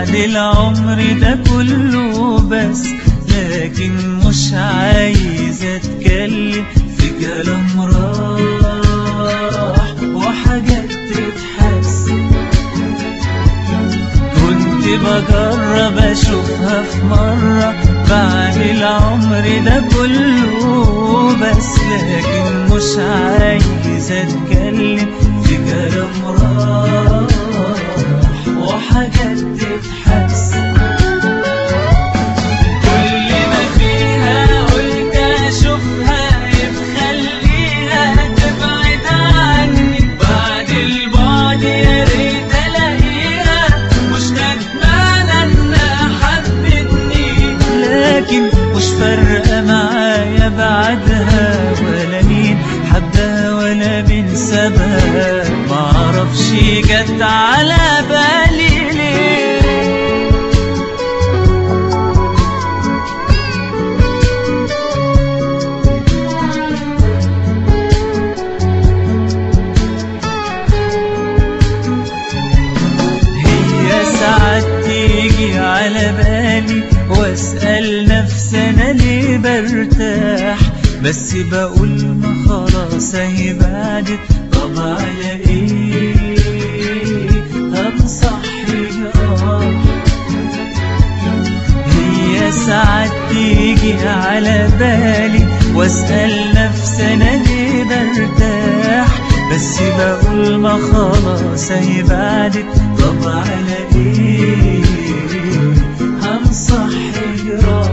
بعد العمر ده كله بس لكن مش عايز اتكلم في كلام راح وحاجات تتحس كنت بجرب اشوفها في مرة بعد العمر ده كله بس لكن مش عايز اتكلم في كلام راح وحاجات تتحس كل ما فيها قلت اشوفها بخليها تبعد عني بعد البعد يا ريت الاقيها مش ندمانه انها حبتني لكن مش فارقه معايا بعدها ولا مين حبها ولا مين سابها معرفش جت على بالي ليه هي ساعات تيجي على بالي واسأل نفسي انا ليه برتاح بس بقول ما خلاص اهي بعدت طب على ايه هنصحي اه هي ساعات تيجي على بالي واسأل نفسي انا ليه برتاح بس بقول ما خلاص اهي بعدت طب على ايه هنصحي جراح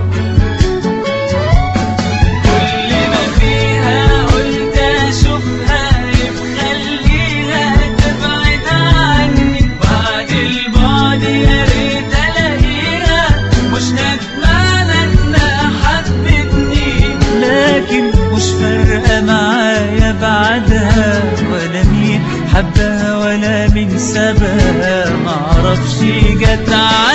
كل ما فيها قلت اشوفها بخليها تبعد عني بعد البعد يا ريت الاقيها مش ندمانه انها حبتني لكن مش فارقه معايا بعدها ولا مين حبها ولا مين سابها معرفش جت